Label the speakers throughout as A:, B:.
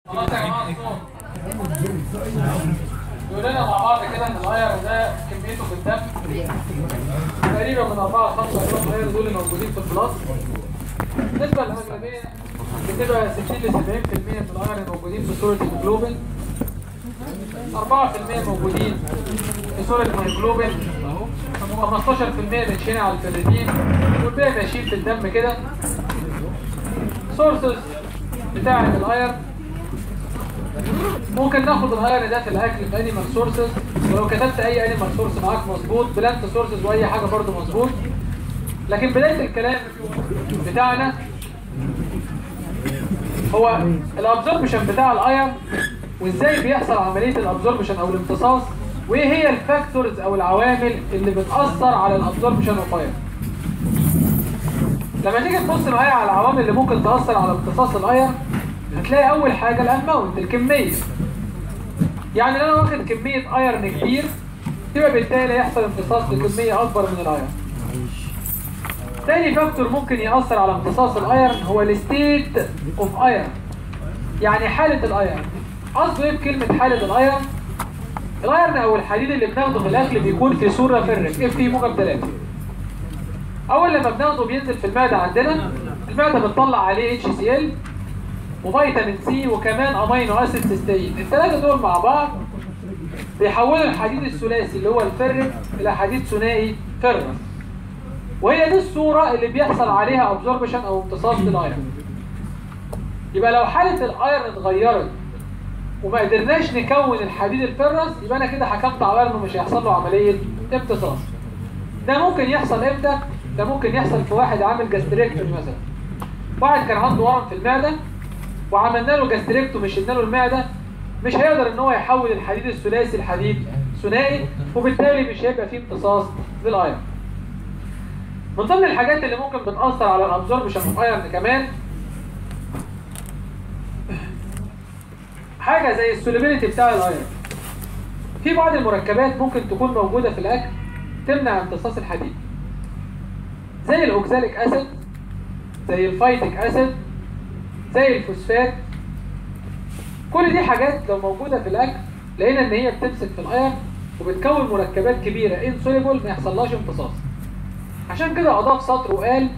A: خلاص يا جماعه الصوت يقول لنا مع بعض كده ان الايرون ده كميته في الدم تقريبا من 4 ل 5 جرام ايرون دول اللي موجودين في البلاط بالنسبه للاغلبيه بتبقى 60 ل 70% من الايرون موجودين في صوره الجلوبين 4% موجودين في صوره الهيموجلوبين 15% بنشينا على الفيريتين والباقي ماشيين في الدم كده سورسز بتاعة الايرن ممكن ناخد الايرن ده في الاكل في انيمال سورسز ولو كتبت اي انيمال سورس معاك مظبوط بلانت سورسز واي حاجه برضه مظبوط لكن بدايه الكلام بتاعنا هو الابزوربشن بتاع الايرن وازاي بيحصل عمليه الابزوربشن او الامتصاص وايه هي الفاكتورز او العوامل اللي بتاثر على الابزوربشن اوف ايرن لما تيجي تبص معايا على العوامل اللي ممكن تاثر على امتصاص الايرن هتلاقي اول حاجه الاماونت الكميه يعني لو انا واخد كميه ايرن كبير يبقى بالتالي يحصل امتصاص لكميه اكبر من الايرن تاني فاكتور ممكن ياثر على امتصاص الايرن هو الستيت اوف ايرن يعني حاله الايرن قصده ايه بكلمه حاله الايرن الايرن او الحديد اللي بناخده في الاكل بيكون في صوره فرق اف في موجب 3 اول لما بناخده بينزل في المعده عندنا المعده بتطلع عليه اتش سي ال وفيتامين سي وكمان امينو اسيد سيستين الثلاثه دول مع بعض بيحولوا الحديد الثلاثي اللي هو الفرق الى حديد ثنائي فرس وهي دي الصوره اللي بيحصل عليها ابزوربشن او امتصاص للايرون يبقى لو حاله الايرون اتغيرت وما قدرناش نكون الحديد الفرس يبقى انا كده حكمت على انه مش هيحصل له عمليه امتصاص ده ممكن يحصل امتى ده ممكن يحصل في واحد عامل جاستريكتومي مثلا واحد كان عنده ورم في المعده وعملنا له جاستريكتومي شلنا له المعده مش هيقدر ان هو يحول الحديد الثلاثي لحديد ثنائي وبالتالي مش هيبقى فيه امتصاص للايرون من ضمن الحاجات اللي ممكن بتاثر على الابزوربشن اوف ايرون كمان حاجه زي السوليبيليتي بتاع الايرون في بعض المركبات ممكن تكون موجوده في الاكل تمنع امتصاص الحديد زي الاوكساليك اسيد زي الفايتيك اسيد زي الفوسفات كل دي حاجات لو موجوده في الاكل لقينا ان هي بتمسك في الايرون وبتكون مركبات كبيره انسوليبل ما يحصلهاش امتصاص عشان كده اضاف سطر وقال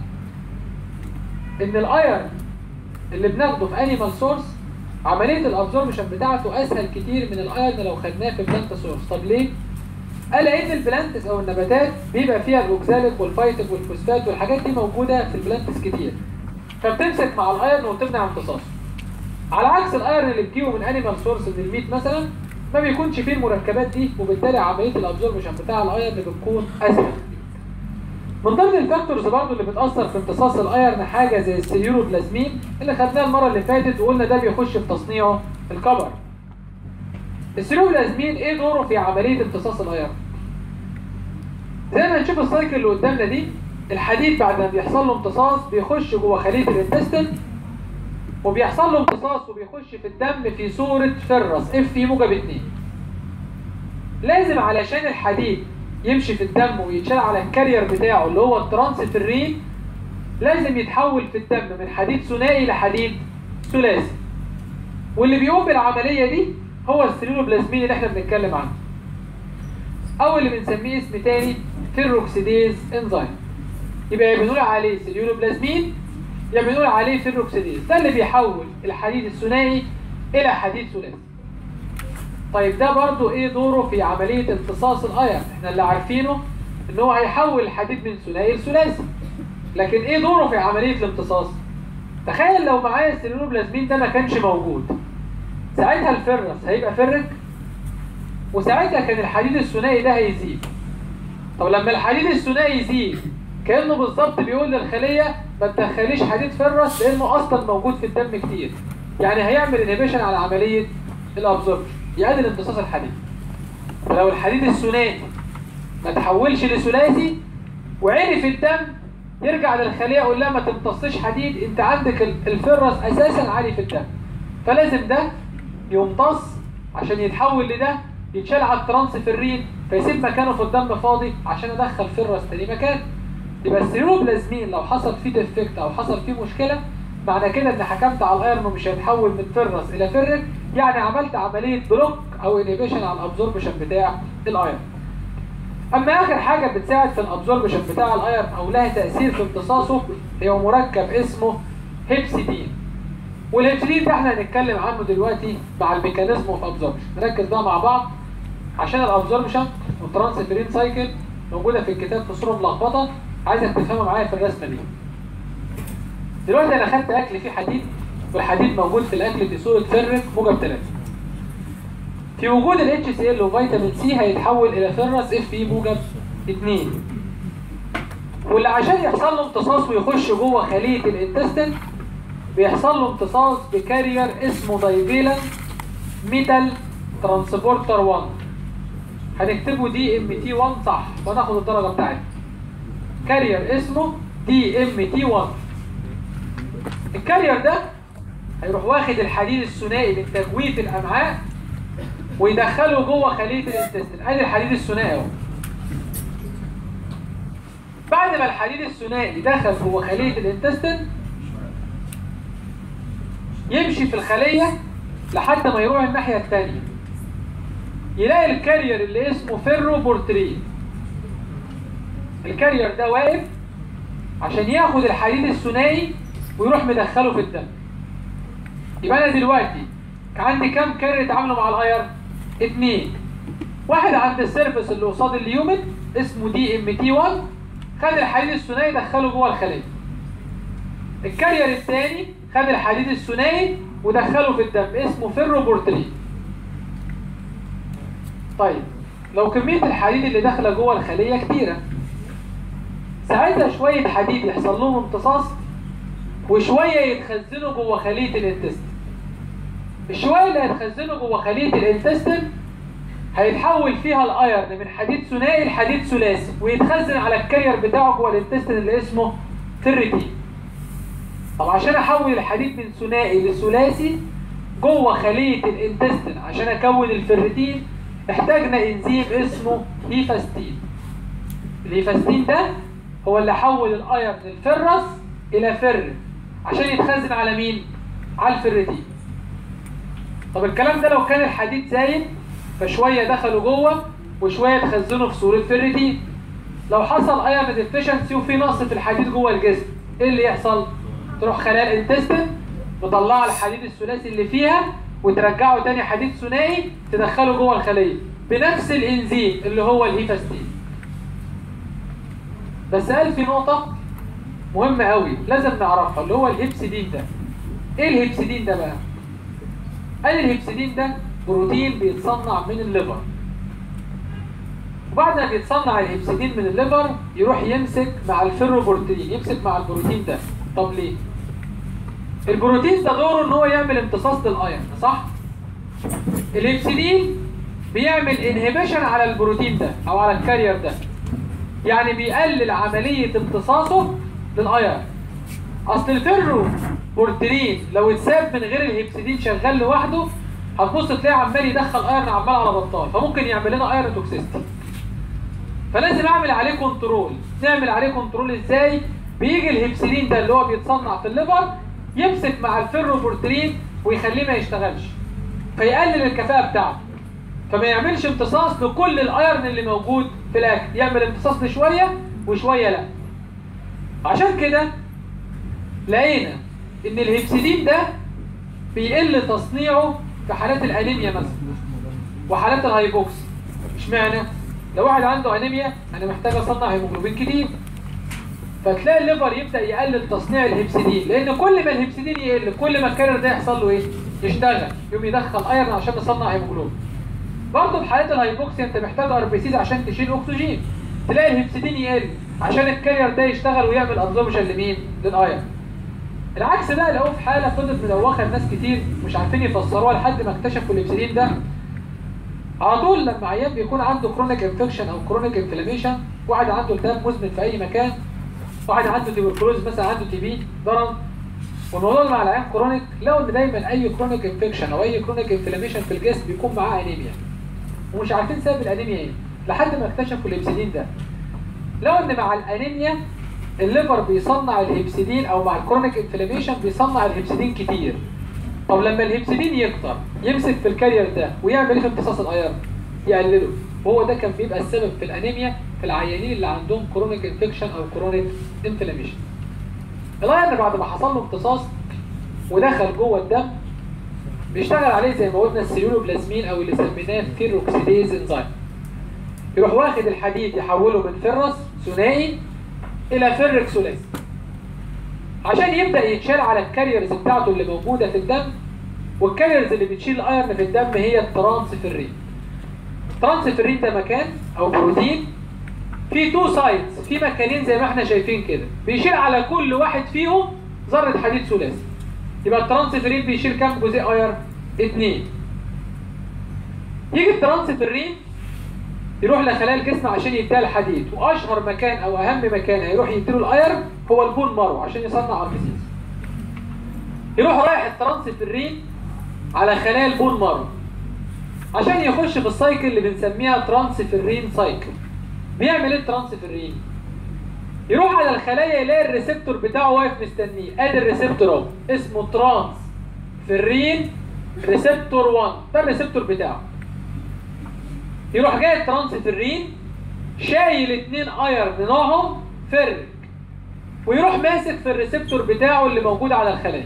A: ان الايرون اللي بناخده في انيمال سورس عمليه الابزوربشن بتاعته اسهل كتير من الايرون لو خدناه في بلانت سورس طب ليه قال ان البلانتس او النباتات بيبقى فيها الاوكساليك والفايتك والفوسفات والحاجات دي موجوده في البلانتس كتير فبتمسك مع الايرون وتمنع امتصاصه على عكس الايرون اللي بتجيبه من انيمال سورس من الميت مثلا ما بيكونش فيه المركبات دي وبالتالي عمليه الابزوربشن بتاع الايرون بتكون اسهل من ضمن الفاكتورز برضه اللي بتاثر في امتصاص الايرون حاجه زي السيليوروبلازمين اللي خدناه المره اللي فاتت وقلنا ده بيخش في تصنيع الكبر السيليوروبلازمين ايه دوره في عمليه امتصاص الايرون زي ما هنشوف السايكل اللي قدامنا دي الحديد بعد ما بيحصل له امتصاص بيخش جوه خليه الانتستين وبيحصل له امتصاص وبيخش في الدم في صوره فرس اف في موجب 2 لازم علشان الحديد يمشي في الدم ويتشال على الكارير بتاعه اللي هو الترانسفيرين لازم يتحول في الدم من حديد ثنائي لحديد ثلاثي واللي بيقوم بالعمليه دي هو السيلولوبلازمين اللي احنا بنتكلم عنه او اللي بنسميه اسم تاني فيروكسيديز انزيم يبقى يا بنقول عليه سيلولوبلازمين يا بنقول عليه فيروكسيديز ده اللي بيحول الحديد الثنائي الى حديد ثلاثي طيب ده برضو ايه دوره في عملية امتصاص الايرون احنا اللي عارفينه ان هو هيحول الحديد من ثنائي لثلاثي لكن ايه دوره في عملية الامتصاص تخيل لو معايا السيلولوبلازمين ده ما كانش موجود ساعتها الفرس هيبقى فرك وساعتها كان الحديد الثنائي ده هيزيد طب لما الحديد الثنائي يزيد كانه بالظبط بيقول للخليه ما تدخليش حديد فرس لانه اصلا موجود في الدم كتير يعني هيعمل انهبيشن على عمليه الابزوربشن يقلل امتصاص الحديد فلو الحديد الثنائي ما تحولش لثلاثي وعرف الدم يرجع للخليه يقول لها ما تمتصش حديد انت عندك الفرس اساسا عالي في الدم فلازم ده يمتص عشان يتحول لده يتشال على الترانسفيرين فيسيب مكانه في الدم فاضي عشان ادخل فرس تاني مكان يبقى السيروبلازمين لو حصل فيه ديفكت او حصل فيه مشكله معنى كده ان حكمت على الايرون مش هيتحول من فيرس الى فيرك يعني عملت عمليه بلوك او انيبيشن على الابزوربشن بتاع الايرون اما اخر حاجه بتساعد في الابزوربشن بتاع الايرون او لها تاثير في امتصاصه هي مركب اسمه هيبسيدين والهيبسيدين ده احنا هنتكلم عنه دلوقتي مع الميكانيزم اوف ابزوربشن نركز بقى مع بعض عشان الابزوربشن والترانسفيرين سايكل موجوده في الكتاب في صوره ملخبطه عايزك تفهمها معايا في الرسمه دي دلوقتي انا خدت اكل فيه حديد والحديد موجود في الاكل في صوره فرك موجب 3 في وجود ال HCl وفيتامين سي هيتحول الى فيرس اف اي موجب 2 واللي عشان يحصل له امتصاص ويخش جوه خليه الانتستين بيحصل له امتصاص بكارير اسمه دايفيلان ميتال ترانسبورتر 1 هنكتبه دي ام تي 1 صح وناخد الدرجه بتاعتنا كارير اسمه دي ام تي 1 الكارير ده هيروح واخد الحديد الثنائي من تجويف الامعاء ويدخله جوه خليه الانتستين ادي الحديد الثنائي اهو بعد ما الحديد الثنائي دخل جوه خليه الانتستين يمشي في الخليه لحد ما يروح الناحيه الثانيه يلاقي الكارير اللي اسمه فيرو بورترين الكارير ده واقف عشان ياخد الحديد الثنائي ويروح مدخله في الدم يبقى انا دلوقتي عندي كام كارير اتعاملوا مع الاير اتنين واحد عند السيرفس اللي قصاد اليومن اسمه دي ام تي 1 خد الحديد الثنائي دخله جوه الخليه الكارير الثاني خد الحديد الثنائي ودخله في الدم اسمه فيرو بورترين طيب لو كمية الحديد اللي داخلة جوه الخلية كتيرة ساعتها شوية حديد يحصل لهم امتصاص وشوية يتخزنوا جوه خلية الانتستين الشوية اللي هيتخزنوا جوه خلية الانتستين هيتحول فيها الايرن من حديد ثنائي لحديد ثلاثي ويتخزن على الكارير بتاعه جوه الانتستين اللي اسمه فيريتين طب عشان احول الحديد من ثنائي لثلاثي جوه خلية الانتستين عشان اكون الفيريتين احتاجنا انزيم اسمه هيفاستين الهيفاستين ده هو اللي حول الايرن الفرس الى فر عشان يتخزن على مين على الفرتين طب الكلام ده لو كان الحديد زايد فشويه دخلوا جوه وشويه اتخزنوا في صوره فرتين لو حصل ايرن ديفيشنسي وفي نقص في الحديد جوه الجسم ايه اللي يحصل تروح خلايا الانتستين مطلعه الحديد الثلاثي اللي فيها وترجعه تاني حديد ثنائي تدخله جوه الخليه بنفس الانزيم اللي هو الهيفاستين بس قال في نقطة مهمة قوي لازم نعرفها اللي هو الهيبسيدين ده ايه الهيبسيدين ده بقى قال الهيبسيدين ده بروتين بيتصنع من الليفر وبعد ما بيتصنع الهيبسيدين من الليفر يروح يمسك مع الفيروبروتين يمسك مع البروتين ده طب ليه البروتين ده دوره ان هو يعمل امتصاص للايرن صح الهيبسيدين بيعمل انهبيشن على البروتين ده او على الكارير ده يعني بيقلل عملية امتصاصه للايرن اصل الفيرو بورترين لو اتساب من غير الهيبسيدين شغال لوحده هتبص تلاقيه عمال يدخل ايرن عمال على بطال فممكن يعمل لنا ايرن توكسيستي فلازم اعمل عليه كنترول نعمل عليه كنترول ازاي بيجي الهيبسيدين ده اللي هو بيتصنع في الليفر يمسك مع الفيرو بورترين ويخليه ما يشتغلش فيقلل الكفاءة بتاعته فما يعملش امتصاص لكل الايرن اللي موجود في الاكل يعمل امتصاص لشويه وشويه لا عشان كده لقينا ان الهيبسيدين ده بيقل تصنيعه في حالات الانيميا مثلا وحالات الهايبوكس اشمعنى لو واحد عنده انيميا انا محتاج اصنع هيموجلوبين كتير فتلاقي الليفر يبدا يقلل تصنيع الهيبسيدين لان كل ما الهيبسيدين يقل كل ما الكارير ده يحصل له ايه يشتغل يقوم يدخل ايرن عشان يصنع هيموجلوبين برضه في حالات الهايبوكسيا انت محتاج ار بي سيز عشان تشيل اكسجين تلاقي الهيبسيدين يقل عشان الكارير ده يشتغل ويعمل ابزوربشن لمين للايرن العكس بقى لقوه في حاله فضلت مدوخه الناس كتير مش عارفين يفسروها لحد ما اكتشفوا الهيبسيدين ده على طول لما عيان بيكون عنده كرونيك انفكشن او كرونيك انفلاميشن واحد عنده التهاب مزمن في اي مكان واحد عنده تيبركلوز مثلا عنده تي بي ضرر والموضوع مع العيان كرونيك لقوا ان دايما اي كرونيك انفكشن او اي كرونيك انفلاميشن في الجسم بيكون معاه انيميا ومش عارفين سبب الانيميا ايه لحد ما اكتشفوا الابسيدين ده لو ان مع الانيميا الليفر بيصنع الهيبسيدين او مع الكرونيك انفلاميشن بيصنع الهيبسيدين كتير طب لما الهيبسيدين يكتر يمسك في الكارير ده ويعمل ايه في امتصاص الايرون يقلله وهو ده كان بيبقى السبب في الانيميا في العيانين اللي عندهم كرونيك انفكشن او كرونيك انفلاميشن الايرون بعد ما حصل له امتصاص ودخل جوه الدم بيشتغل عليه زي ما قلنا السيلولوبلازمين او اللي سميناه فيروكسيديز انزيم يروح واخد الحديد يحوله من فرس ثنائي الى فرك ثلاثي عشان يبدا يتشال على الكاريرز بتاعته اللي موجوده في الدم والكاريرز اللي بتشيل الايرن في الدم هي الترانسفيرين الترانسفيرين ده مكان او بروتين في تو سايدز في مكانين زي ما احنا شايفين كده بيشيل على كل واحد فيهم ذره حديد ثلاثي يبقى الترانسفيرين بيشيل كام جزيء اير؟ اتنين يجي الترانسفيرين يروح لخلايا الجسم عشان يديها الحديد واشهر مكان او اهم مكان هيروح يديله الاير هو البون مارو عشان يصنع اربسيس يروح رايح الترانسفيرين على خلايا البون مارو عشان يخش في السايكل اللي بنسميها ترانسفيرين سايكل بيعمل ايه الترانسفيرين يروح على الخلايا يلاقي الريسبتور بتاعه واقف مستنيه ادي الريسبتور اهو اسمه ترانس فيرين ريسبتور 1 ده الريسبتور بتاعه يروح جاي الترانسفيرين شايل اتنين ايرن نوعهم فرك ويروح ماسك في الريسبتور بتاعه اللي موجود على الخلايا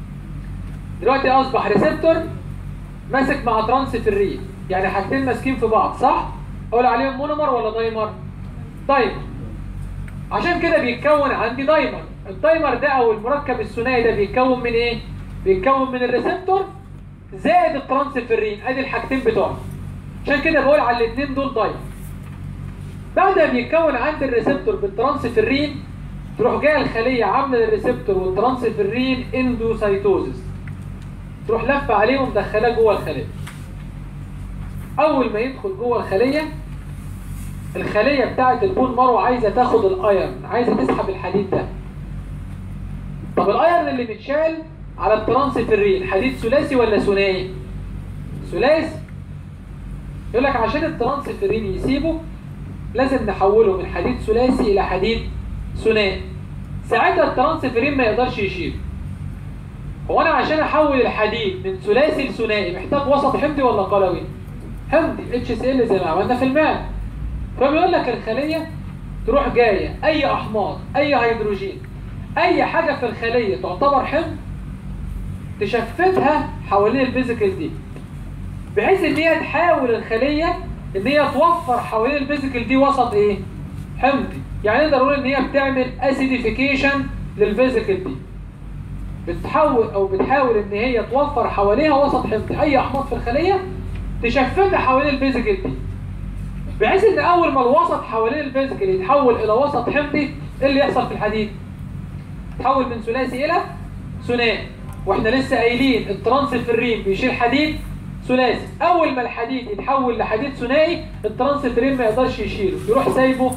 A: دلوقتي اصبح ريسبتور ماسك مع ترانسفيرين يعني حاجتين ماسكين في بعض صح اقول عليهم مونومر ولا دايمر دايمر عشان كده بيتكون عندي دايمر الدايمر ده او المركب الثنائي ده بيتكون من ايه بيتكون من الريسبتور زائد الترانسفيرين ادي الحاجتين بتوعه عشان كده بقول على الاثنين دول دايمر بعد ما بيتكون عند الريسبتور بالترانسفيرين تروح جايه الخليه عامله للريسبتور والترانسفيرين اندوسايتوزس تروح لفه عليه ومدخلاه جوه الخليه اول ما يدخل جوه الخليه الخليه بتاعه البون مارو عايزه تاخد الايرن عايزه تسحب الحديد ده طب الايرن اللي متشال على الترانسفيرين حديد ثلاثي ولا ثنائي ثلاثي يقول لك عشان الترانسفيرين يسيبه لازم نحوله من حديد ثلاثي الى حديد ثنائي ساعتها الترانسفيرين ما يقدرش يشيله هو انا عشان احول الحديد من ثلاثي لثنائي محتاج وسط حمضي ولا قلوي حمضي اتش سي ال زي ما عملنا في الماء فبيقول لك الخليه تروح جايه اي احماض اي هيدروجين اي حاجه في الخليه تعتبر حمض تشفتها حوالين الفيزيكال دي بحيث ان هي تحاول الخليه ان هي توفر حوالين الفيزيكال دي وسط ايه حمضي يعني نقدر نقول ان هي بتعمل اسيديفيكيشن للفيزيكال دي بتحاول او بتحاول ان هي توفر حواليها وسط حمضي اي احماض في الخليه تشفتها حوالين الفيزيكال دي بحيث ان اول ما الوسط حوالين الفيزيكال يتحول الى وسط حمضي ايه اللي يحصل في الحديد تحول من ثلاثي الى ثنائي واحنا لسه قايلين الترانسفيرين بيشيل حديد ثلاثي اول ما الحديد يتحول لحديد ثنائي الترانسفيرين ما يقدرش يشيله يروح سايبه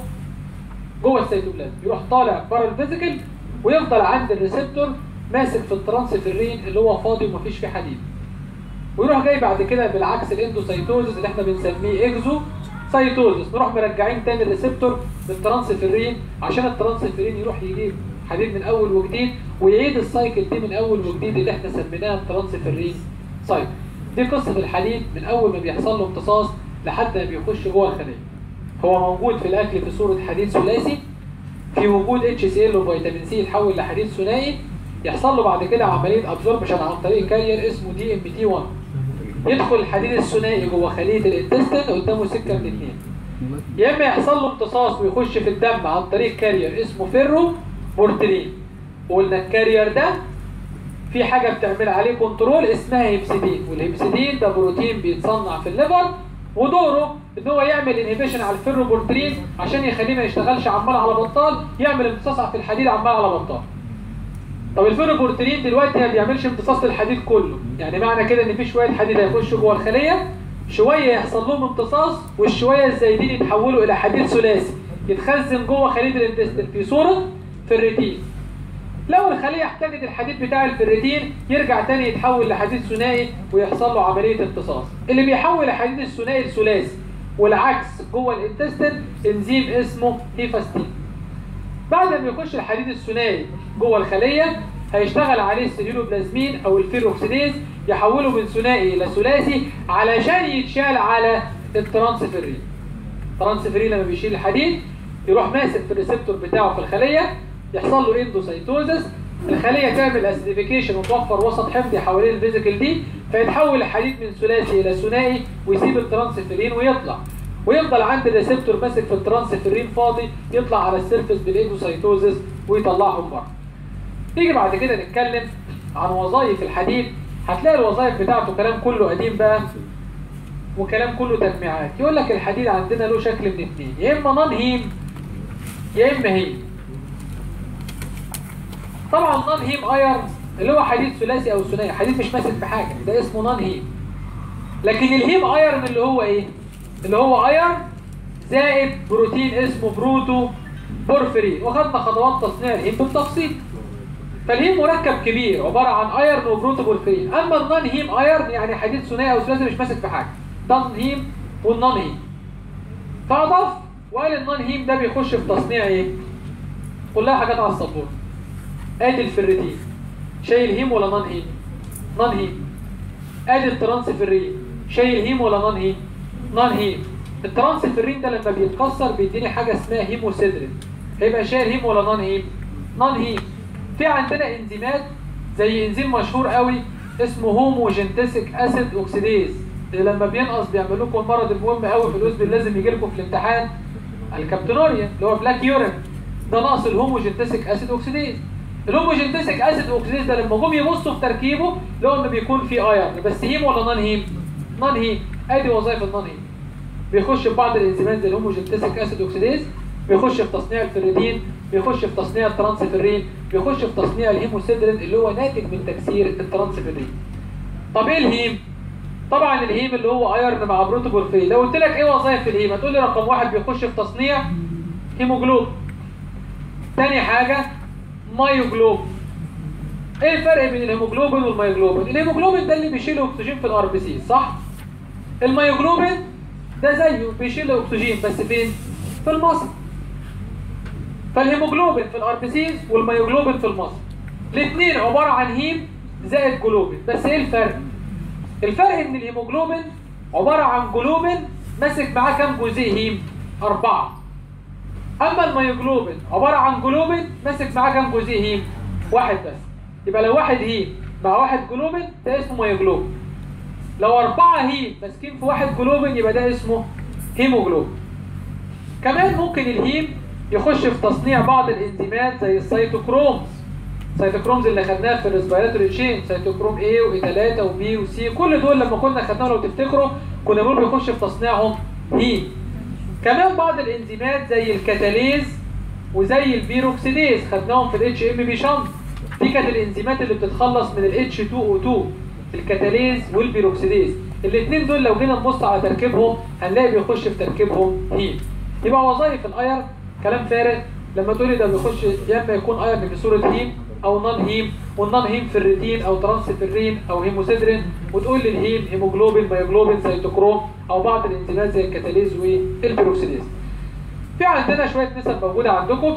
A: جوه السيتوبلازم يروح طالع بره الفيزيكال ويفضل عند الريسبتور ماسك في الترانسفيرين اللي هو فاضي ومفيش فيه حديد ويروح جاي بعد كده بالعكس الاندوسايتوزس اللي احنا بنسميه اكزو سايتوزس نروح مرجعين تاني الريسبتور بالترانسفيرين عشان الترانسفيرين يروح يجيب حديد من اول وجديد ويعيد السايكل دي من اول وجديد اللي احنا سميناها الترانسفيرين سايكل دي قصه الحديد من اول ما بيحصل له امتصاص لحد ما بيخش جوه الخليه هو موجود في الاكل في صوره حديد ثلاثي في وجود اتش سي ال وفيتامين سي يتحول لحديد ثنائي يحصل له بعد كده عمليه ابزوربشن عن طريق كارير اسمه دي ام تي 1 يدخل الحديد الثنائي جوه خليه الانتستين قدامه سكه من اثنين يا اما يحصل له امتصاص ويخش في الدم عن طريق كارير اسمه فيرو بورترين وقلنا الكارير ده في حاجه بتعمل عليه كنترول اسمها هيبسيدين والهيبسيدين ده بروتين بيتصنع في الليفر ودوره ان هو يعمل انهبيشن على الفيروبورترين عشان يخليه ما يشتغلش عمال على بطال يعمل امتصاص في الحديد عمال على بطال طب الفيروبورترين دلوقتي ما بيعملش امتصاص للحديد كله يعني معنى كده ان في شويه حديد هيخشوا جوه الخليه شويه يحصل لهم امتصاص والشويه الزايدين يتحولوا الى حديد ثلاثي يتخزن جوه خليه الانتستين في صوره فيريتين لو الخليه احتاجت الحديد بتاع الفيريتين يرجع تاني يتحول لحديد ثنائي ويحصل له عمليه امتصاص اللي بيحول الحديد الثنائي لثلاثي والعكس جوه الانتستين انزيم اسمه هيفاستين بعد ما يخش الحديد الثنائي جوه الخليه هيشتغل عليه السيلولوبلازمين او الفيروكسيديز يحوله من ثنائي الى ثلاثي علشان يتشال على الترانسفيرين الترانسفيرين لما بيشيل الحديد يروح ماسك في الريسبتور بتاعه في الخليه يحصل له اندوسيتوزس الخليه تعمل اسيديفيكيشن وتوفر وسط حمضي حوالين الفيزيكال دي فيتحول الحديد من ثلاثي الى ثنائي ويسيب الترانسفيرين ويطلع ويفضل عند الريسبتور ماسك في الترانسفيرين فاضي يطلع على السيرفس بالاندوسيتوزس ويطلعهم بره نيجي بعد كده نتكلم عن وظائف الحديد هتلاقي الوظائف بتاعته كلام كله قديم بقى وكلام كله تجميعات يقول لك الحديد عندنا له شكل من اثنين يا اما نون هيم يا اما هيم طبعا نون هيم ايرن اللي هو حديد ثلاثي او ثنائي حديد مش ماسك بحاجه ده اسمه نون هيم لكن الهيم ايرن اللي هو ايه اللي هو ايرن زائد بروتين اسمه بروتو بورفرين وخدنا خطوات تصنيع الهيم بالتفصيل فالهيم مركب كبير عباره عن ايرن وبروتو بورفرين اما النون هيم ايرن يعني حديد ثنائي او ثلاثي مش ماسك بحاجه ده النون هيم والنون هيم فاضاف وقال النون هيم ده بيخش في تصنيع ايه كلها حاجات على السبوره ادي الفريتين شايل هيم ولا نون هيم نون هيم ادي الترانسفيرين شايل هيم ولا نون هيم نون هيم الترانسفيرين ده لما بيتكسر بيديني حاجه اسمها هيموسيدرين هيبقى شايل هيم ولا نون هيم نون هيم في عندنا انزيمات زي انزيم مشهور قوي اسمه هوموجينتسيك اسيد اوكسيديز اللي لما بينقص بيعمل لكم المرض المهم قوي في الاسم اللي لازم يجي لكم في الامتحان الكابتونوريا اللي هو بلاك يورين ده نقص الهوموجينتسيك اسيد اوكسيديز الهوموجينتسيك اسيد اوكسيديز ده لما جم يبصوا في تركيبه لقوا انه بيكون فيه ايرن بس هيم ولا نون هيم؟ نون هيم ادي وظائف النون هيم بيخش في بعض الانزيمات زي الهوموجينتسيك اسيد اوكسيديز بيخش في تصنيع الفيريدين بيخش في تصنيع الترانسفيرين بيخش في تصنيع الهيموسيدرين اللي هو ناتج من تكسير الترانسفيرين طب ايه الهيم طبعا الهيم اللي هو ايرن مع بروتوبورفين لو قلت لك ايه وظائف الهيم هتقول لي رقم واحد بيخش في تصنيع هيموجلوب تاني حاجه مايوجلوب ايه الفرق بين الهيموجلوبين والمايوجلوبين الهيموجلوبين ده اللي بيشيل اكسجين في الار بي سي صح المايوجلوبين ده زيه بيشيل اكسجين بس فين في المصل فالهيموجلوبين في الار بي سيز والمايوجلوبين في المصل الاثنين عباره عن هيم زائد جلوبين بس ايه الفرق الفرق ان الهيموجلوبين عباره عن جلوبين ماسك معاه كام جزيء هيم اربعه اما المايوجلوبين عباره عن جلوبين ماسك معاه كام جزيء هيم واحد بس يبقى لو واحد هيم مع واحد جلوبين ده اسمه مايوجلوبين لو أربعة هيم ماسكين في واحد جلوبين يبقى ده اسمه هيموجلوبين كمان ممكن الهيم يخش في تصنيع بعض الانزيمات زي السيتوكرومز السيتوكرومز اللي خدناها في الريسبيراتوري تشين سيتوكروم A و A3 و B و C كل دول لما كنا خدناهم لو تفتكروا كنا بنقول بيخش في تصنيعهم هيم كمان بعض الانزيمات زي الكاتاليز وزي البيروكسيديز خدناهم في الاتش ام بي شنط دي كانت الانزيمات اللي بتتخلص من الاتش 2 او 2 الكاتاليز والبيروكسيديز الاثنين دول لو جينا نبص على تركيبهم هنلاقي بيخش في تركيبهم هيم يبقى وظائف الاير كلام فارغ لما تقولي ده بيخش يا اما يكون ايرن بصوره هيم او نون هيم والنون هيم فيريتين او ترانسفيرين او هيموسيدرين وتقول لي الهيم هيموجلوبين مايوجلوبين سيتوكروم او بعض الانزيمات زي الكاتاليز والبيروكسيديز في عندنا شويه نسب موجوده عندكم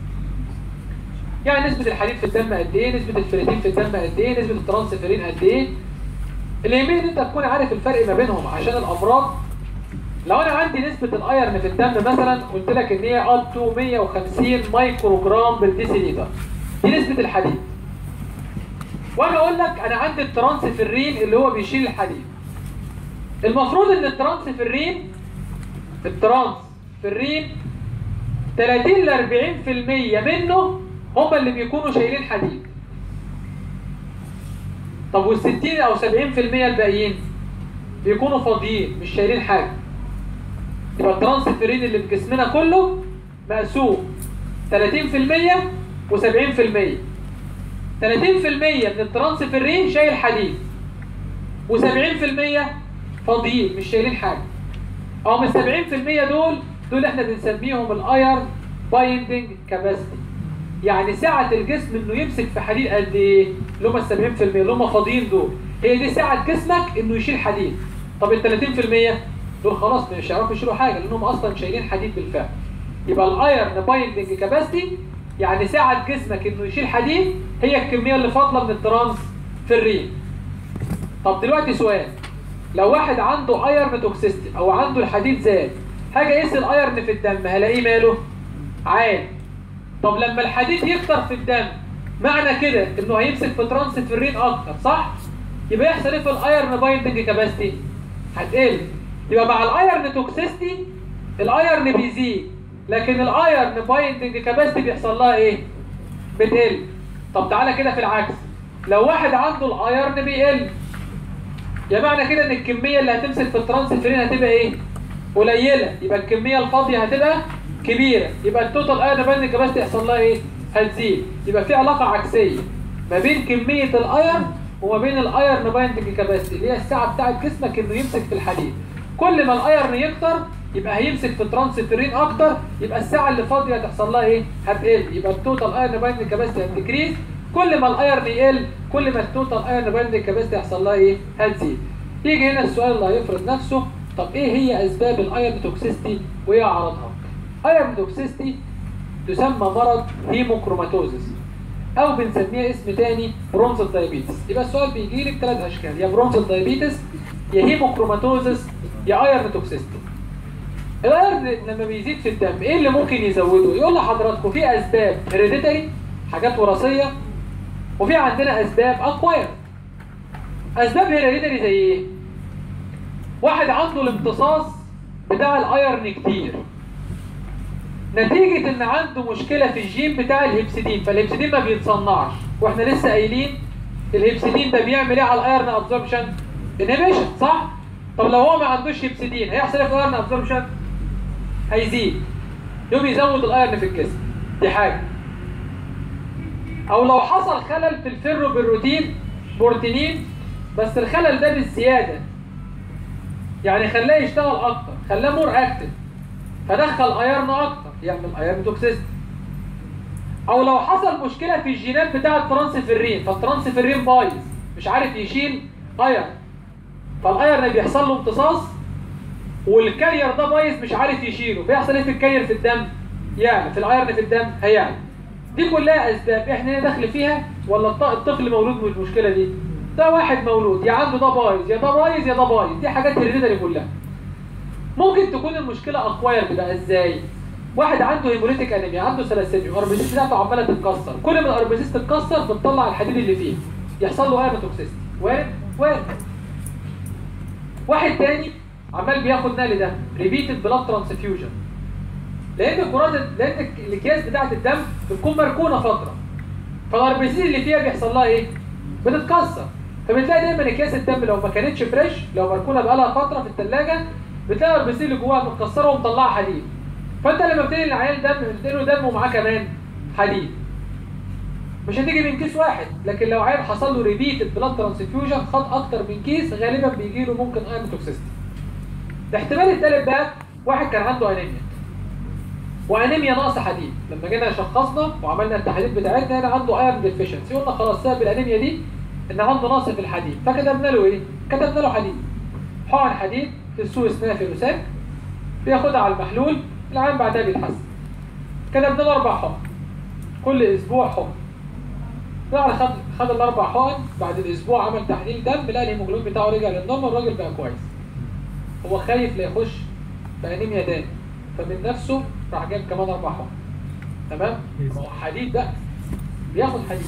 A: يعني نسبة الحديد في الدم قد ايه نسبة الفيريتين في الدم قد ايه نسبة الترانسفيرين قد ايه اللي يهمني ان انت تكون عارف الفرق ما بينهم عشان الامراض لو انا عندي نسبة الايرن في الدم مثلا قلت لك ان هي اب تو 150 مايكرو جرام بالديسيليتر دي نسبة الحديد وانا اقول لك انا عندي الترانسفيرين اللي هو بيشيل الحديد المفروض ان الترانسفيرين الترانسفيرين 30 ل 40% منه هم اللي بيكونوا شايلين حديد طب وال 60 او 70% الباقيين بيكونوا فاضيين مش شايلين حاجه يبقى الترانسفيرين اللي في جسمنا كله مقسوم 30% و70% 30% من الترانسفيرين شايل حديد و70% فاضيين مش شايلين حاجه او من 70% دول دول احنا بنسميهم الايرن بايندنج كاباسيتي يعني سعة الجسم انه يمسك في حديد قد ايه؟ اللي هم ال 70% اللي هم فاضيين دول هي دي سعة جسمك انه يشيل حديد طب ال 30% دول خلاص مش هيعرفوا يشيلوا حاجه لانهم اصلا شايلين حديد بالفعل يبقى الايرن بايندنج كاباسيتي يعني ساعد جسمك انه يشيل حديد هي الكميه اللي فاضله من الترانس في الرين طب دلوقتي سؤال لو واحد عنده ايرن توكسيستي او عنده الحديد زاد هاجي اقيس الايرن في الدم هلاقيه ماله عالي طب لما الحديد يكتر في الدم معنى كده انه هيمسك في ترانس في الرين اكتر صح يبقى يحصل ايه في الايرن بايندنج كاباسيتي هتقل يبقى مع الايرن توكسيستي الايرن بيزيد لكن الايرن بايندنج كاباسيتي بيحصل لها ايه بتقل طب تعالى كده في العكس لو واحد عنده الايرن بيقل يا معنى كده ان الكميه اللي هتمسك في الترانسفيرين هتبقى ايه قليله يبقى الكميه الفاضيه هتبقى كبيره يبقى التوتال ايرن بايندنج كاباسيتي يحصل لها ايه هتزيد يبقى في علاقه عكسيه ما بين كميه الايرن وما بين الايرن بايندنج كاباسيتي اللي هي السعه بتاعت جسمك انه يمسك في الحديد كل ما الايرن يكتر يبقى هيمسك في ترانسفيرين اكتر يبقى الساعه اللي فاضيه هتحصل لها ايه هتقل يبقى التوتال ايرن بايندنج كاباسيتي هتكريز كل ما الايرن يقل كل ما التوتال ايرن بايندنج كاباسيتي يحصل لها ايه هتزيد يجي هنا السؤال اللي هيفرض نفسه طب ايه هي اسباب الايرن توكسيستي وايه اعراضها ايرن توكسيستي تسمى مرض هيموكروماتوزيس او بنسميها اسم تاني برونزل دايابيتس يبقى السؤال بيجي لك ثلاث اشكال يا برونزل دايابيتس يا هيموكروماتوزيس يا ايرن توكسيستي الايرن لما بيزيد في الدم ايه اللي ممكن يزوده يقول لحضراتكم في اسباب هيريديتري حاجات وراثيه وفي عندنا اسباب اكواير اسباب هيريديتري زي ايه واحد عنده الامتصاص بتاع الايرن كتير نتيجة ان عنده مشكلة في الجين بتاع الهيبسيدين فالهيبسيدين ما بيتصنعش واحنا لسه قايلين الهيبسيدين ده بيعمل ايه على الايرن ابزوربشن انهبيشن صح طب لو هو ما عندوش هيبسيدين هيحصل ايه في الايرن ابزوربشن هيزيد يوم يزود الايرن في الجسم دي حاجة او لو حصل خلل في الفيرو بالروتين بروتينين بس الخلل ده بالزيادة يعني خلاه يشتغل اكتر خلاه مور اكتف فدخل ايرن اكتر يعمل ايرن توكسيستي او لو حصل مشكله في الجينات بتاع الترانسفيرين فالترانسفيرين بايظ مش عارف يشيل ايرن فالايرن بيحصل له امتصاص والكارير ده بايظ مش عارف يشيله فيحصل ايه في الكارير في الدم يعني في الايرن في الدم هيعلى دي كلها اسباب احنا هنا داخل فيها ولا الطفل مولود بالمشكله دي ده واحد مولود يا عنده ده بايظ يا ده بايظ يا ده بايظ دي حاجات هيريديتري كلها ممكن تكون المشكله اكواير بقى ازاي واحد عنده هيموليتيك انيميا عنده سلاسيميا الاربيسيس بتاعته عماله تتكسر كل ما الاربيسيس تتكسر بتطلع الحديد اللي فيه يحصل له ايرون توكسيستي وارد وارد واحد تاني عمال بياخد نقل دم ريبيتد بلاد ترانسفيوجن لان الكرات لان الاكياس بتاعه الدم بتكون مركونه فتره فالاربيسيس اللي فيها بيحصل لها ايه بتتكسر فبتلاقي دايما اكياس الدم لو ما كانتش فريش لو مركونه بقالها فتره في الثلاجه بتلاقي الاربيسيس اللي جواها متكسره ومطلعه حديد فانت لما بتنقل العيال دم بتنقله دم ومعاه كمان حديد مش هتيجي من كيس واحد لكن لو عيل حصل له ريبيتد بلاد ترانسفيوجن خد اكتر من كيس غالبا بيجي له ممكن ايرون توكسيستي الاحتمال الثالث بقى واحد كان عنده انيميا وانيميا نقص حديد لما جينا شخصنا وعملنا التحاليل بتاعتنا هنا عنده ايرون ديفيشنسي قلنا خلاص سبب الانيميا دي ان عنده نقص في الحديد فكتبنا له ايه كتبنا له حديد حقن حديد في السوق اسمها فيروساك بياخدها على المحلول العام بعدها بيتحسن كتبنا له اربع حقن كل اسبوع حقن بعد خد خد الاربع حقن بعد الاسبوع عمل تحليل دم لقى الهيموجلوبين بتاعه رجع للنورمال الراجل بقى كويس هو خايف لا يخش في انيميا تاني فمن نفسه راح جاب كمان اربع حقن تمام هو حديد بقى بياخد حديد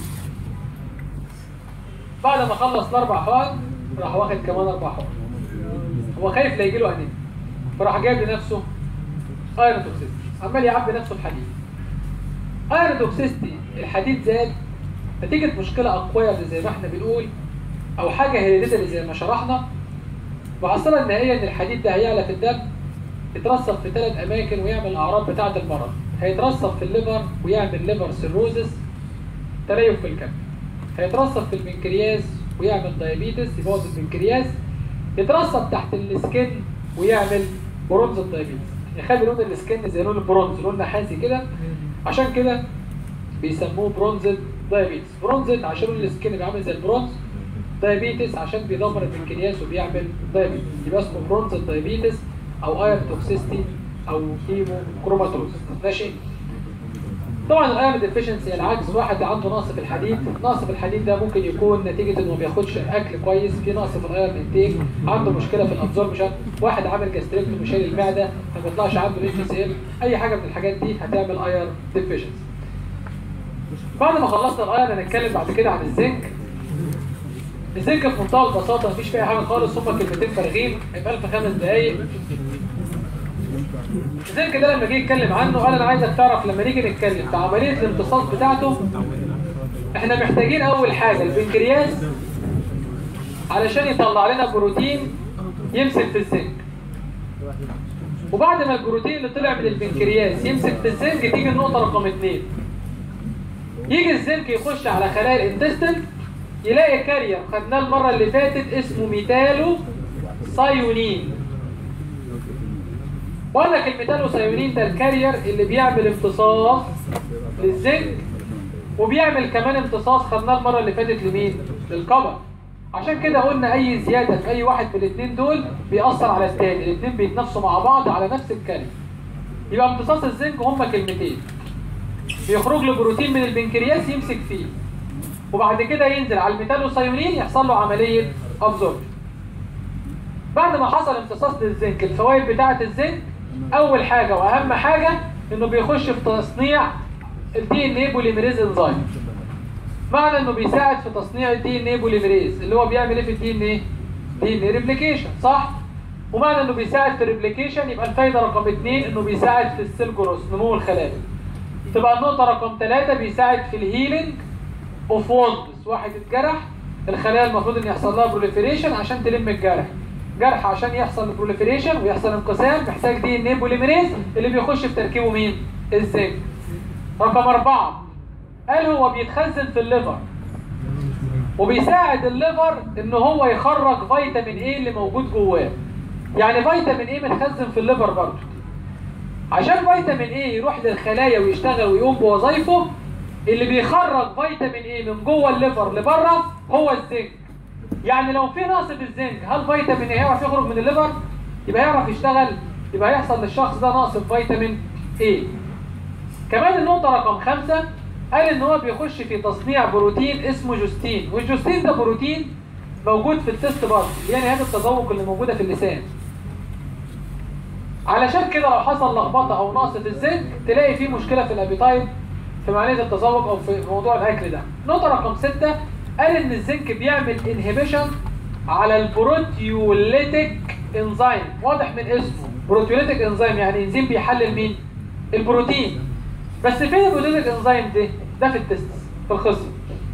A: بعد ما خلص الاربع حقن راح واخد كمان اربع حقن هو خايف لا يجي له انيميا فراح جايب لنفسه ايرون توكسيستي عمال يعبي نفسه بحديد ايرون توكسيستي الحديد زاد نتيجة مشكلة أقوية زي ما احنا بنقول أو حاجة هيريديتري زي ما شرحنا وحصلها النهائية إن الحديد ده هيعلى في الدم يترسب في ثلاث أماكن ويعمل الأعراض بتاعة المرض هيترسب في الليفر ويعمل ليفر سيروزس تليف في الكبد هيترسب في البنكرياس ويعمل دايابيتس يبوظ البنكرياس يترسب تحت السكن ويعمل برونز الدايابيتس يخلي لون السكن زي لون البرونز لون نحاسي كده عشان كده بيسموه برونزد دايابيتس برونزد عشان لون السكن بيعمل زي البرونز دايابيتس عشان بيدمر البنكرياس وبيعمل دايابيتس يبقى اسمه برونزد دايابيتس او اير توكسيستي او هيمو كروماتوز ماشي طبعا الايرون ديفيشنسي العكس واحد عنده نقص في الحديد نقص في الحديد ده ممكن يكون نتيجه انه ما بياخدش اكل كويس في نقص في الايرون انتيك عنده مشكله في الابزوربشن واحد عامل جاستريكتومي شايل المعده ما بيطلعش عنده اتش سي ال اي حاجه من الحاجات دي هتعمل ايرون ديفيشنسي بعد ما خلصنا الايرون هنتكلم بعد كده عن الزنك الزنك في منتهى البساطه مفيش فيها حاجه خالص هما كلمتين فارغين هيبقى في خمس دقايق الزنك ده لما جه يتكلم عنه قال انا عايزك تعرف لما نيجي نتكلم في عمليه الامتصاص بتاعته احنا محتاجين اول حاجه البنكرياس علشان يطلع لنا بروتين يمسك في الزنك وبعد ما البروتين اللي طلع من البنكرياس يمسك في الزنك تيجي النقطه رقم اثنين يجي الزنك يخش على خلايا الانتستين يلاقي كارير خدناه المره اللي فاتت اسمه ميتالو سايونين وقال لك الميتالو سايونين ده الكارير اللي بيعمل امتصاص للزنك وبيعمل كمان امتصاص خدناه المره اللي فاتت لمين؟ للقمر عشان كده قلنا اي زياده في اي واحد من الاثنين دول بيأثر على الثاني الاثنين بيتنافسوا مع بعض على نفس الكارير يبقى امتصاص الزنك هما كلمتين بيخرج له بروتين من البنكرياس يمسك فيه وبعد كده ينزل على الميتالوسايونين يحصل له عمليه ابزورب بعد ما حصل امتصاص للزنك الفوائد بتاعه الزنك اول حاجه واهم حاجه انه بيخش في تصنيع الدي ان اي بوليميريز انزيم معنى انه بيساعد في تصنيع الدي ان اي بوليميريز اللي هو بيعمل ايه في الدي ان اي دي ان اي ريبليكيشن صح ومعنى انه بيساعد في الريبليكيشن يبقى الفايده رقم اثنين انه بيساعد في السيل جروث نمو الخلايا تبقى النقطه رقم ثلاثة بيساعد في الهيلينج اوف ووندز واحد اتجرح الخلايا المفروض ان يحصل لها بروليفريشن عشان تلم الجرح جرح عشان يحصل بروليفريشن ويحصل انقسام محتاج دي ان اي بوليميريز اللي بيخش في تركيبه مين الزنك رقم أربعة قال هو بيتخزن في الليفر وبيساعد الليفر ان هو يخرج فيتامين ايه اللي موجود جواه يعني فيتامين ايه متخزن في الليفر برضه عشان فيتامين ايه يروح للخلايا ويشتغل ويقوم بوظايفه اللي بيخرج فيتامين ايه من جوه الليفر لبره هو الزنك يعني لو في نقص في الزنك هل فيتامين ايه هيعرف يخرج من الليفر يبقى يعرف يشتغل يبقى هيحصل للشخص ده نقص في فيتامين ايه كمان النقطة رقم خمسة قال ان هو بيخش في تصنيع بروتين اسمه جوستين والجوستين ده بروتين موجود في التست بارت اللي هي نهاية التذوق اللي موجودة في اللسان علشان كده لو حصل لخبطة او نقص في الزنك تلاقي فيه مشكلة في الابيتايد في عملية التذوق او في موضوع الاكل ده نقطة رقم ستة قال ان الزنك بيعمل انهبيشن على البروتيوليتيك انزيم واضح من اسمه بروتيوليتيك انزيم يعني انزيم بيحلل مين البروتين بس فين البروتيوليتيك انزيم ده ده في التستس في الخصم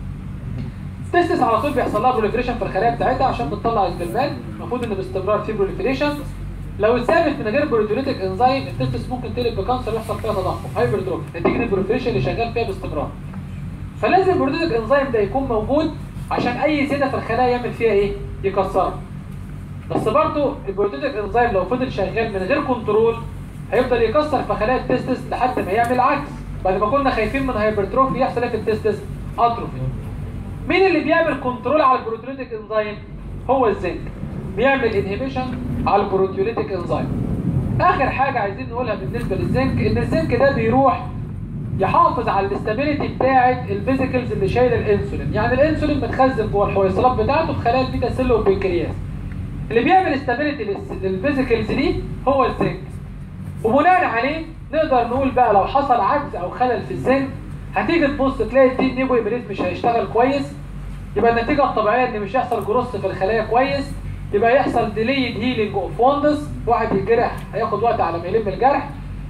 A: التستس على طول بيحصل لها بروليفريشن في الخلايا بتاعتها عشان بتطلع السبرمان المفروض ان باستمرار في بروليفريشن لو اتثابت من غير بروتيوليتيك انزيم التستس ممكن تقلب بكانسر يحصل فيها تضخم هايبرتروفي نتيجه البروليفريشن اللي شغال فيها باستمرار فلازم البروتيوليتيك انزيم ده يكون موجود عشان اي زياده في الخلايا يعمل فيها ايه يكسرها بس برضه البروتيوليتيك انزيم لو فضل شغال من غير كنترول هيفضل يكسر في خلايا التستس لحد ما يعمل عكس بعد ما كنا خايفين من هايبرتروفي يحصل ايه في التستس اتروفي مين اللي بيعمل كنترول على البروتيوليتيك انزيم هو الزنك بيعمل انهبيشن على البروتيوليتيك انزيم اخر حاجه عايزين نقولها بالنسبه للزنك ان الزنك ده بيروح يحافظ على الاستابيليتي بتاعه الفيزيكلز اللي شايله الانسولين يعني الانسولين متخزن جوه الحويصلات بتاعته في خلايا البيتا سيل والبنكرياس اللي بيعمل استابيليتي للفيزيكلز دي هو الزنك وبناء عليه نقدر نقول بقى لو حصل عجز او خلل في الزنك هتيجي تبص تلاقي الدي نيبو ابريت مش هيشتغل كويس يبقى النتيجه الطبيعيه ان مش هيحصل جروث في الخلايا كويس يبقى يحصل ديليد هيلينج اوف وندس واحد يتجرح هياخد وقت على ما يلم الجرح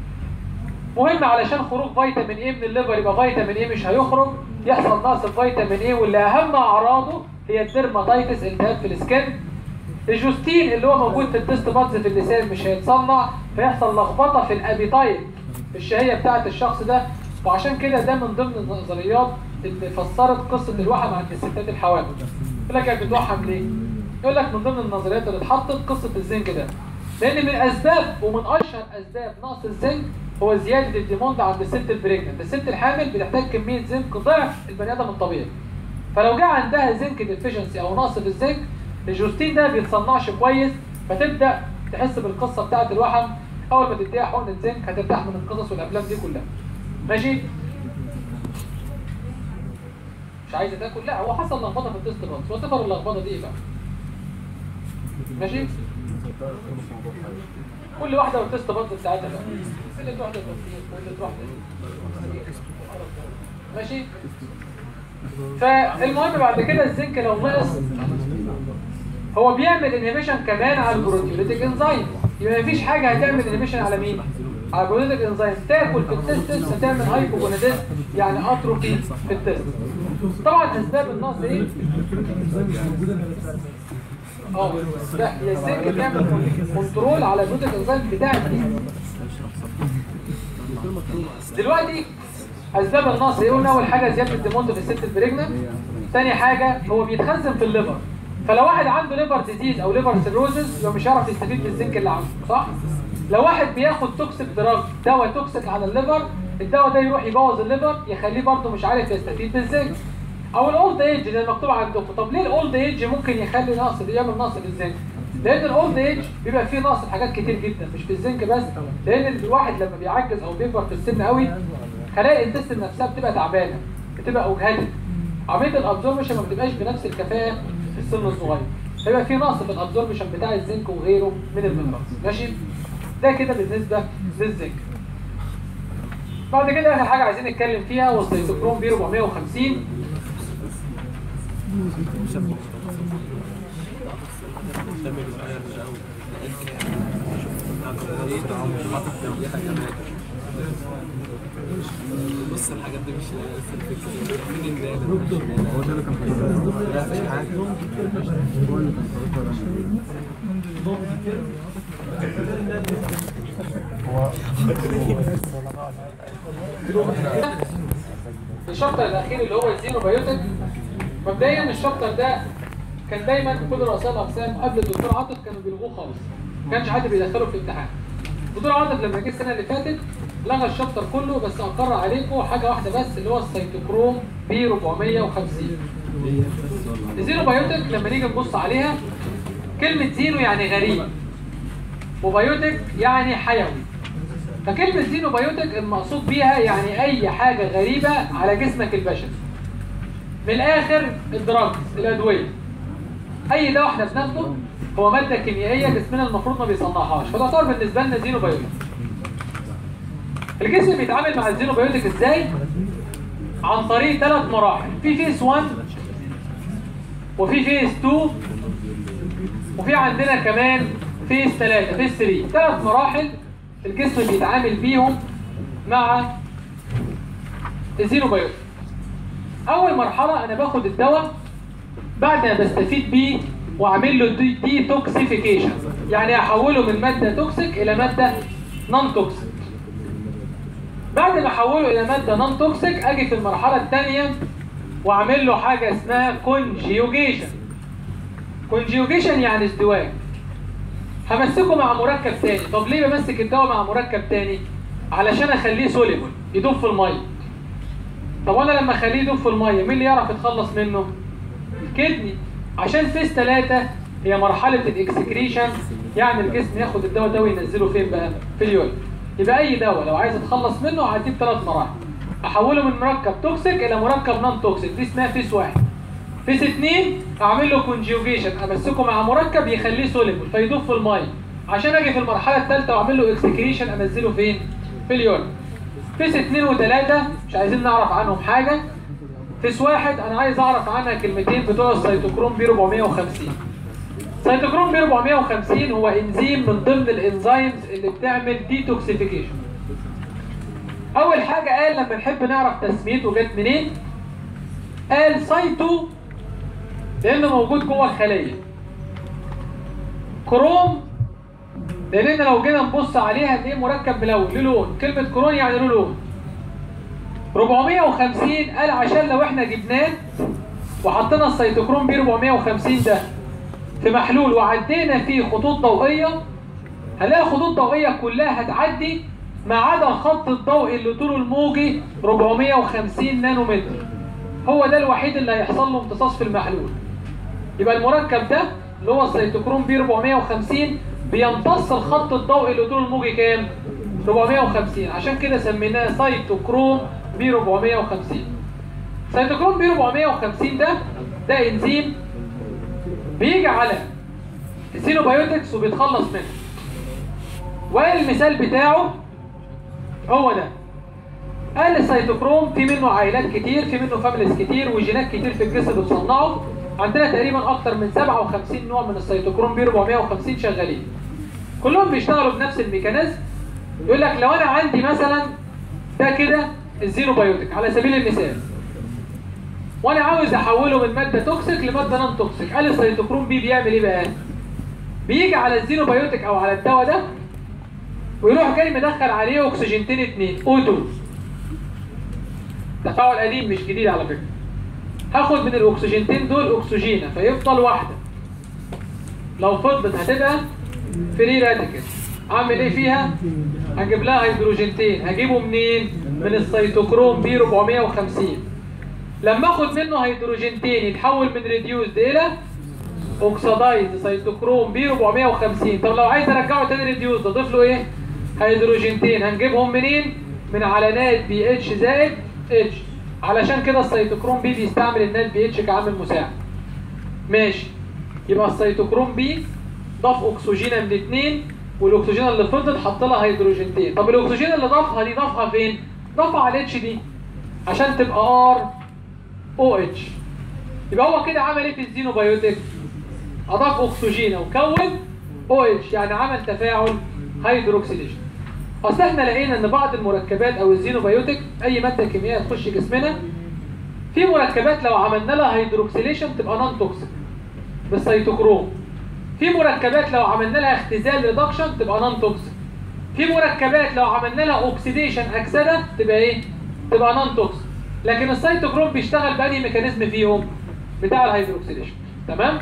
A: مهم علشان خروج فيتامين ايه من الليفر يبقى فيتامين ايه مش هيخرج يحصل نقص فيتامين ايه واللي اهم اعراضه هي الديرماتايتس التهاب في السكن الجوستين اللي هو موجود في التست بادز في اللسان مش هيتصنع فيحصل لخبطه في الابيتايت الشهيه بتاعه الشخص ده وعشان كده ده من ضمن النظريات اللي فسرت قصه الوحم عند الستات الحوامل يقول لك هي بتوحم ليه؟ يقول لك من ضمن النظريات اللي اتحطت قصه الزنك ده لان من اسباب ومن اشهر اسباب نقص الزنك هو زياده الديموند عند الست البريجننت الست الحامل بتحتاج كميه زنك ضعف البني ادم الطبيعي فلو جه عندها زنك ديفيشنسي او نقص في الزنك الجوستين ده بيتصنعش كويس فتبدا تحس بالقصه بتاعه الوحم اول ما تديها حقنه زنك هترتاح من القصص والافلام دي كلها ماشي مش عايزه تاكل لا هو حصل لخبطه في التست بادز وتفر اللخبطه دي ايه بقى ماشي كل واحده والتست بادز بتاعتها بقى اللي تروح للتفكير واللي تروح لل- ماشي فالمهم بعد كده الزنك لو نقص هو بيعمل انهبيشن كمان على البروتيوليتيك انزيم يبقى مفيش حاجه هتعمل انهبيشن على مين على البروتيوليتيك انزيم تاكل في التستس هتعمل هايبوجوناديزم يعني اتروفي في التست طبعا اسباب النقص ايه اه لا هي الزنك بيعمل كنترول على البروتيوليتيك انزيم بتاع الدي دلوقتي اسباب النقص ايه قلنا اول حاجه زياده الديموند في الست البريجننت ثاني حاجه هو بيتخزن في الليفر فلو واحد عنده ليفر ديزيز او ليفر سيروزز يبقى مش هيعرف يستفيد من الزنك اللي عنده صح لو واحد بياخد توكسيك دراج دواء توكسيك على الليفر الدواء ده يروح يبوظ الليفر يخليه برضه مش عارف يستفيد بالزنك او الاولد ايج اللي مكتوب عندكم طب ليه الاولد ايج ممكن يخلي نقص يعمل نقص بالزنك لان الاولد ايج بيبقى فيه نقص في حاجات كتير جدا مش في الزنك بس لان الواحد لما بيعجز او بيكبر في السن قوي خلايا الانتستين نفسها بتبقى تعبانه بتبقى اجهدت عمليه الابزوربشن ما بتبقاش بنفس الكفاءه في السن الصغير فيبقى في نقص في الابزوربشن بتاع الزنك وغيره من المينرالز ماشي ده كده بالنسبه للزنك بعد كده اخر حاجه عايزين نتكلم فيها هو السيتوكروم بي 450
B: بص الحاجات دي مش مين النادي
C: هو ده اللي كان في
B: لا مفيش حاجه
C: هو اللي كان في
A: الشابتر الاخير اللي هو الزيرو بايوتك مبدئيا الشابتر ده كان دايما كل رؤساء الاقسام قبل الدكتور عاطف كانوا بيلغوه خالص ما كانش حد بيدخله في الامتحان الدكتور عاطف لما جه السنه اللي فاتت لغى الشابتر كله بس اقر عليكم حاجه واحده بس اللي هو السيتوكروم بي 450 الزيرو بايوتك لما نيجي نبص عليها كلمه زيرو يعني غريب وبايوتك يعني حيوي فكلمة زينوبيوتك المقصود بيها يعني أي حاجة غريبة على جسمك البشري. من الآخر الدراجز الأدوية. أي دواء احنا بناخده هو مادة كيميائية جسمنا المفروض ما بيصنعهاش فتعتبر بالنسبة لنا زينوبيوتك. الجسم بيتعامل مع الزينوبيوتك ازاي؟ عن طريق ثلاث مراحل، في فيس 1 وفي فيس 2 وفي عندنا كمان فيس 3 فيس 3 ثلاث مراحل الجسم بيتعامل بيهم مع الزينوبيوتيك اول مرحله انا باخد الدواء بعد ما بستفيد بيه واعمل له دي, دي توكسيفيكيشن يعني احوله من ماده توكسيك الى ماده نون توكسيك بعد ما احوله الى ماده نون توكسيك اجي في المرحله الثانيه واعمل له حاجه اسمها كونجيوجيشن كونجيوجيشن يعني ازدواج همسكه مع مركب تاني طب ليه بمسك الدواء مع مركب تاني علشان اخليه سوليبل يدوب في الميه طب وانا لما اخليه يدوب في الميه مين اللي يعرف يتخلص منه الكدني عشان فيس 3 هي مرحله الاكسكريشن يعني الجسم ياخد الدواء ده وينزله فين بقى في اليورين يبقى اي دواء لو عايز اتخلص منه هعديه بثلاث مراحل احوله من مركب توكسيك الى مركب نون توكسيك دي اسمها فيس واحد فيس 2 اعمل له كونجيوجيشن امسكه مع مركب يخليه سوليبل فيدوب في الميه عشان اجي في المرحله الثالثه واعمل له اكسكريشن انزله فين في اليورين فيس 2 و3 مش عايزين نعرف عنهم حاجه فيس واحد انا عايز اعرف عنها كلمتين بتوع السيتوكروم بي 450 سيتوكروم بي 450 هو انزيم من ضمن الانزيمز اللي بتعمل ديتوكسيفيكيشن اول حاجه قال لما نحب نعرف تسميته جت منين قال سايتو لانه موجود جوه الخليه كروم لان لو جينا نبص عليها هتلاقيه مركب ملون له لون كلمه كرون يعني له لون 450 قال عشان لو احنا جبناه وحطينا السيتوكروم بي 450 ده في محلول وعدينا فيه خطوط ضوئيه هنلاقي الخطوط الضوئيه كلها هتعدي ما عدا الخط الضوئي اللي طوله الموجي 450 نانومتر هو ده الوحيد اللي هيحصل له امتصاص في المحلول يبقى المركب ده اللي هو السيتوكروم بي 450 بيمتص الخط الضوئي اللي طوله الموجي كام 450 عشان كده سميناه سيتوكروم بي 450 سيتوكروم بي 450 ده ده انزيم بيجي على السينوبايوتكس وبيتخلص منها والمثال بتاعه هو ده قال السيتوكروم في منه عائلات كتير في منه فاميليز كتير وجينات كتير في الجسم بتصنعه عندنا تقريبا اكتر من 57 نوع من السيتوكروم بي 450 شغالين كلهم بيشتغلوا بنفس الميكانيزم يقول لك لو انا عندي مثلا ده كده الزيروبايوتيك على سبيل المثال وانا عاوز احوله من ماده توكسيك لماده نون توكسيك قال السيتوكروم بي بيعمل ايه بقى بيجي على الزيروبايوتيك او على الدواء ده ويروح جاي مدخل عليه اكسجينتين اتنين اوتو تفاعل قديم مش جديد على فكره هاخد من الاكسجينتين دول اكسجينه فيفضل واحده لو فضلت هتبقى فري راديكال اعمل ايه فيها هجيب لها هيدروجينتين هجيبه منين من السيتوكروم بي 450 لما اخد منه هيدروجينتين يتحول من ريديوزد الى اوكسدايز سيتوكروم بي 450 طب لو عايز ارجعه تاني ريديوزد اضيف له ايه هيدروجينتين هنجيبهم منين من علامات بي اتش زائد اتش علشان كده السيتوكروم بي بيستعمل النات بي اتش كعامل مساعد ماشي يبقى السيتوكروم بي ضاف اكسجينه من اتنين والاكسجين اللي فضلت حط لها هيدروجينتين طب الاكسجين اللي ضافها دي ضافها فين ضافها على الاتش دي عشان تبقى ار او اتش يبقى هو كده عمل ايه في الزينوبايوتيك اضاف اكسجين وكون او اتش يعني عمل تفاعل هيدروكسيليشن اصل احنا لقينا ان بعض المركبات او الزينوبايوتيك اي ماده كيميائيه تخش جسمنا في مركبات لو عملنا لها هيدروكسيليشن تبقى نون توكسيك بالسيتوكروم في مركبات لو عملنا لها اختزال ريدكشن تبقى نون توكسيك في مركبات لو عملنا لها اوكسيديشن اكسده تبقى ايه تبقى نون توكسيك لكن السيتوكروم بيشتغل بأنهي ميكانيزم فيهم بتاع الهيدروكسيليشن تمام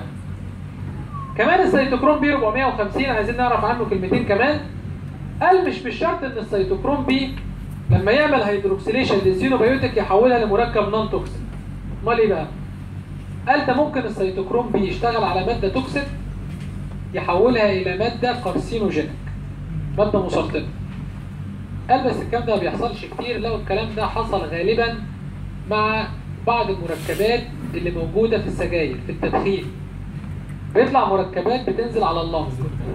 A: كمان السيتوكروم بي 450 عايزين نعرف عنه كلمتين كمان قال مش بالشرط ان السيتوكروم بي لما يعمل هيدروكسيليشن للزينوبيوتيك يحولها لمركب نون توكسيك امال ايه بقى قال ده ممكن السيتوكروم بي يشتغل على ماده توكسيك يحولها الى ماده كارسينوجينيك ماده مسرطنه قال بس الكلام ده ما بيحصلش كتير لو الكلام ده حصل غالبا مع بعض المركبات اللي موجوده في السجاير في التدخين بيطلع مركبات بتنزل على اللنج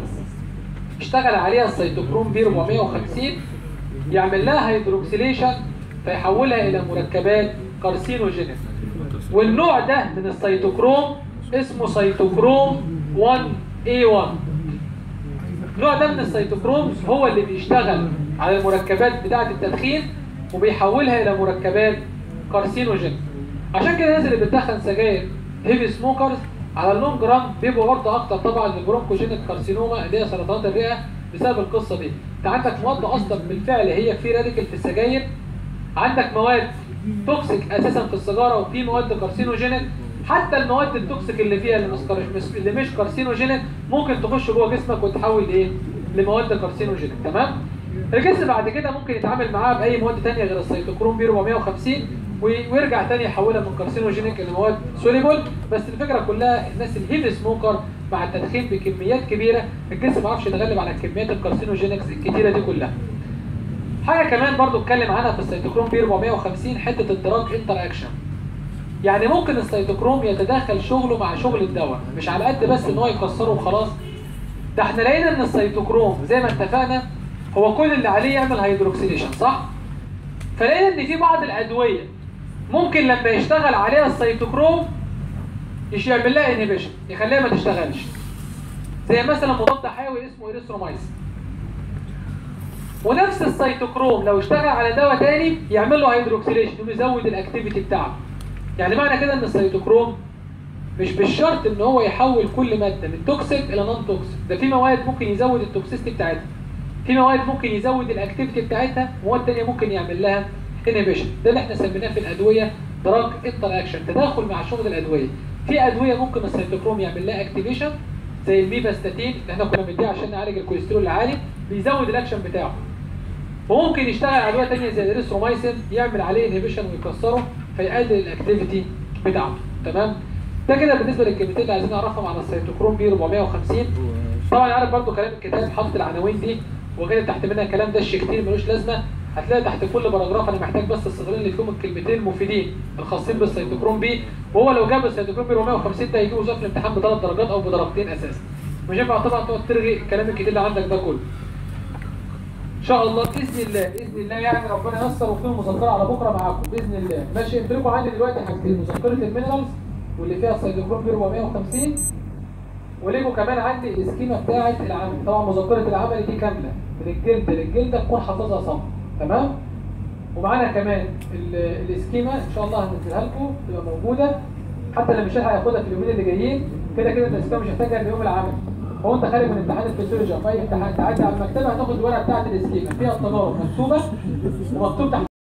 A: اشتغل عليها السيتوكروم بي 450 يعمل لها هيدروكسيليشن فيحولها الى مركبات كارسينوجينيك والنوع ده من السيتوكروم اسمه سيتوكروم 1A1 النوع ده من السيتوكرومز هو اللي بيشتغل على المركبات بتاعة التدخين وبيحولها إلى مركبات كارسينوجين عشان كده الناس اللي بتدخن سجاير هيفي سموكرز على اللونج ران بيبقوا عرضة أكتر طبعا للبرونكوجينيك كارسينوما اللي هي سرطانات الرئة بسبب القصة دي أنت عندك مواد أصلا بالفعل هي في راديكال في السجاير عندك مواد توكسيك أساسا في السيجارة وفي مواد كارسينوجينيك حتى المواد التوكسيك اللي فيها اللي مش اللي مش كارسينوجينيك ممكن تخش جوه جسمك وتحول لايه لمواد كارسينوجينيك تمام الجسم بعد كده ممكن يتعامل معاها باي مواد ثانيه غير السيتوكروم بي 450 ويرجع تاني يحولها من كارسينوجينيك لمواد سوليبل بس الفكره كلها الناس الهيفي سموكر مع التدخين بكميات كبيره الجسم ما عرفش يتغلب على الكميات الكارسينوجينكس الكتيره دي كلها حاجه كمان برضو اتكلم عنها في السيتوكروم بي 450 حته الدراج انتر اكشن يعني ممكن السيتوكروم يتداخل شغله مع شغل الدواء مش على قد بس ان هو يكسره وخلاص ده احنا لقينا ان السيتوكروم زي ما اتفقنا هو كل اللي عليه يعمل هيدروكسيليشن صح فلقينا ان في بعض الادويه ممكن لما يشتغل عليها السيتوكروم يش يعمل لها انهبيشن يخليها ما تشتغلش زي مثلا مضاد حيوي اسمه اريثرومايسين ونفس السيتوكروم لو اشتغل على دواء تاني يعمل له هيدروكسيليشن ويزود الاكتيفيتي بتاعته يعني معنى كده ان السيتوكروم مش بالشرط ان هو يحول كل ماده من توكسيك الى نون توكسيك ده في مواد ممكن يزود التوكسيستي بتاعتها في مواد ممكن يزود الاكتيفيتي بتاعتها مواد ثانيه ممكن يعمل لها انهبيشن ده اللي احنا سميناه في الادويه دراج انتر اكشن تداخل مع شغل الادويه في ادويه ممكن السيتوكروم يعمل لها اكتيفيشن زي الميفاستاتين اللي احنا كنا بنديه عشان نعالج الكوليسترول العالي بيزود الاكشن بتاعه وممكن يشتغل على ادويه ثانيه زي الاريثرومايسين يعمل عليه انهبيشن ويكسره فيقلل الاكتيفيتي بتاعته تمام ده كده بالنسبه للكلمتين اللي عايزين نعرفهم على السيتوكروم بي 450 طبعا عارف برضو كلام الكتاب حاطط العناوين دي وكده تحت منها كلام دش كتير ملوش لازمه هتلاقي تحت كل باراجراف انا محتاج بس الصغيرين اللي فيهم الكلمتين المفيدين الخاصين بالسيتوكروم بي وهو لو جاب السيتوكروم بي 450 ده هيجيبه في الامتحان بثلاث درجات او بدرجتين اساسا مش هينفع طبعا تقعد ترغي الكلام الكتير اللي عندك ده كله ان شاء الله باذن الله باذن الله يعني ربنا ييسر وتكون المذكره على بكره معاكم باذن الله ماشي انت لكم عندي دلوقتي حاجتين مذكره المينرالز واللي فيها السيتوكروم بي 450 وليكوا كمان عندي السكيمه بتاعه العمل طبعا مذكره العمل دي كامله من الجلد للجلد تكون حافظها صم تمام ومعانا كمان ال- السكيمه ان شاء الله هنزلها لكم تبقى موجوده حتى اللي مش هيلحق ياخدها في اليومين اللي جايين كده كده السكيمه مش هتحتاجها ليوم العمل هو انت خارج من امتحان الفسيولوجي او في اي امتحان تعدي على المكتبه هتاخد الورقه بتاعه السكيمه فيها التجارب مكتوبه ومكتوب تحت